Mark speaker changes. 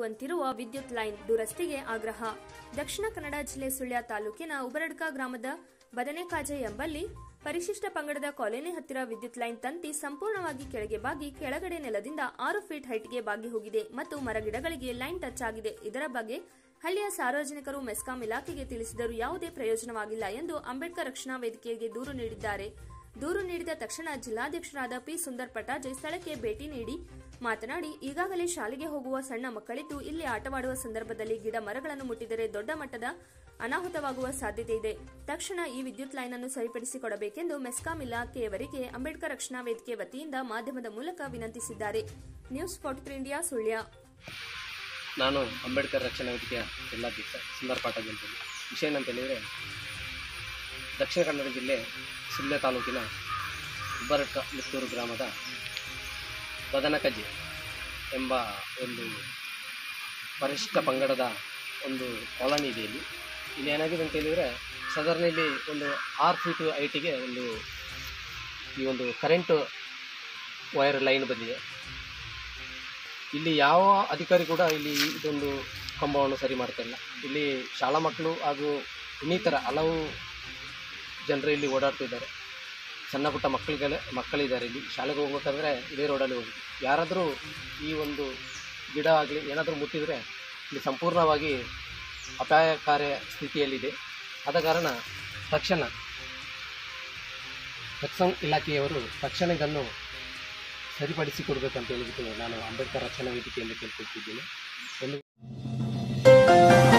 Speaker 1: ಮಾಡುವಂತಿರುವ ವಿದ್ಯುತ್ ಲೈನ್ ದುರಸ್ತಿಗೆ ಆಗ್ರಹ ದಕ್ಷಿಣ ಕನ್ನಡ ಜಿಲ್ಲೆ ಸುಳ್ಯ ತಾಲೂಕಿನ ಉಬರಡ್ಕ ಗ್ರಾಮದ ಬದನೆಕಾಜೆ ಎಂಬಲ್ಲಿ ಪರಿಶಿಷ್ಟ ಪಂಗಡದ ಕಾಲೋನಿ ಹತ್ತಿರ ವಿದ್ಯುತ್ ಲೈನ್ ತಂತಿ ಸಂಪೂರ್ಣವಾಗಿ ಕೆಳಗೆ ಬಾಗಿ ಕೆಳಗಡೆ ನೆಲದಿಂದ ಆರು ಫೀಟ್ ಹೈಟ್ಗೆ ಬಾಗಿ ಹೋಗಿದೆ ಮತ್ತು ಮರಗಿಡಗಳಿಗೆ ಲೈನ್ ಟಚ್ ಆಗಿದೆ ಇದರ ಬಗ್ಗೆ ಹಳ್ಳಿಯ ಸಾರ್ವಜನಿಕರು ಮೆಸ್ಕಾಂ ಇಲಾಖೆಗೆ ತಿಳಿಸಿದರೂ ಯಾವುದೇ ಪ್ರಯೋಜನವಾಗಿಲ್ಲ ಎಂದು ಅಂಬೇಡ್ಕರ್ ರಕ್ಷಣಾ ವೇದಿಕೆಗೆ ದೂರು ನೀಡಿದ್ದಾರೆ ದೂರು ನೀಡಿದ ತಕ್ಷಣ ಜಿಲ್ಲಾಧ್ಯಕ್ಷರಾದ ಪಿ ಸುಂದರ್ ಪಟಾಜೆ ಸ್ಥಳಕ್ಕೆ ಭೇಟಿ ನೀಡಿ ಮಾತನಾಡಿ ಈಗಾಗಲೇ ಶಾಲೆಗೆ ಹೋಗುವ ಸಣ್ಣ ಮಕ್ಕಳಿದ್ದು ಇಲ್ಲಿ ಆಟವಾಡುವ ಸಂದರ್ಭದಲ್ಲಿ ಗಿಡ ಮರಗಳನ್ನು ಮುಟ್ಟಿದರೆ ದೊಡ್ಡ ಮಟ್ಟದ ಅನಾಹುತವಾಗುವ ಸಾಧ್ಯತೆ ಇದೆ ತಕ್ಷಣ ಈ ವಿದ್ಯುತ್ ಲೈನ್ ಅನ್ನು ಸರಿಪಡಿಸಿಕೊಡಬೇಕೆಂದು ಮೆಸ್ಕಾಂ ಇಲಾಖೆಯವರಿಗೆ ಅಂಬೇಡ್ಕರ್ ರಕ್ಷಣಾ ವೇದಿಕೆ ವತಿಯಿಂದ ಮಾಧ್ಯಮದ ಮೂಲಕ ವಿನಂತಿಸಿದ್ದಾರೆ ನ್ಯೂಸ್ ಫಾರ್ಟಿ ಇಂಡಿಯಾ ಸುಳ್ಯ
Speaker 2: ನಾನು ಅಂಬೇಡ್ಕರ್ ರಕ್ಷಣಾ ವೇದಿಕೆಯ ಜಿಲ್ಲಾಧ್ಯಕ್ಷ ಸುಂದರ್ ಪಾಟೀಲ್ ಅಂತೇಳಿ ವಿಷಯ ಏನಂತ ಹೇಳಿದರೆ ದಕ್ಷಿಣ ಕನ್ನಡ ಜಿಲ್ಲೆ ಸುಳ್ಯ ತಾಲೂಕಿನ ಉಬ್ಬರಟ್ಕ ಮುತ್ತೂರು ಗ್ರಾಮದ ಬದನಕಜ್ಜಿ ಎಂಬ ಒಂದು ಪರಿಶಿಷ್ಟ ಪಂಗಡದ ಒಂದು ಕಾಲೋನಿ ಇದೆ ಇಲ್ಲಿ ಇಲ್ಲಿ ಏನಾಗಿದೆ ಅಂತ ಹೇಳಿದರೆ ಸಾಧಾರಣ ಇಲ್ಲಿ ಒಂದು ಆರು ಫೀಟು ಹೈಟಿಗೆ ಒಂದು ಈ ಒಂದು ಕರೆಂಟು ವೈರ್ ಲೈನ್ ಬಂದಿದೆ ಇಲ್ಲಿ ಯಾವ ಅಧಿಕಾರಿ ಕೂಡ ಇಲ್ಲಿ ಇದೊಂದು ಕಂಬವನ್ನು ಸರಿ ಮಾಡ್ತಾ ಇಲ್ಲ ಇಲ್ಲಿ ಶಾಲಾ ಮಕ್ಕಳು ಹಾಗೂ ಇನ್ನಿತರ ಹಲವು ಜನರು ಇಲ್ಲಿ ಓಡಾಡ್ತಿದ್ದಾರೆ ಸಣ್ಣ ಪುಟ್ಟ ಮಕ್ಕಳಿಗೆಲ್ಲ ಮಕ್ಕಳಿದ್ದಾರೆ ಇಲ್ಲಿ ಶಾಲೆಗೆ ಹೋಗ್ಬೇಕಾದ್ರೆ ಇದೇ ರೋಡಲ್ಲಿ ಹೋಗಿ ಯಾರಾದರೂ ಈ ಒಂದು ಗಿಡ ಆಗಲಿ ಏನಾದರೂ ಮುಟ್ಟಿದರೆ ಇಲ್ಲಿ ಸಂಪೂರ್ಣವಾಗಿ ಅಪಾಯಕಾರಿ ಸ್ಥಿತಿಯಲ್ಲಿದೆ ಆದ ಕಾರಣ ತಕ್ಷಣ ರಕ್ಷಣಾ ಇಲಾಖೆಯವರು ತಕ್ಷಣ ಇದನ್ನು ಸರಿಪಡಿಸಿ ಕೊಡಬೇಕಂತ ಹೇಳಿಬಿಟ್ಟು ನಾನು ಅಂಬೇಡ್ಕರ್ ರಕ್ಷಣಾ ವೇದಿಕೆಯಿಂದ ಕೇಳ್ಕೊಳ್ತಿದ್ದೀನಿ ಒಂದು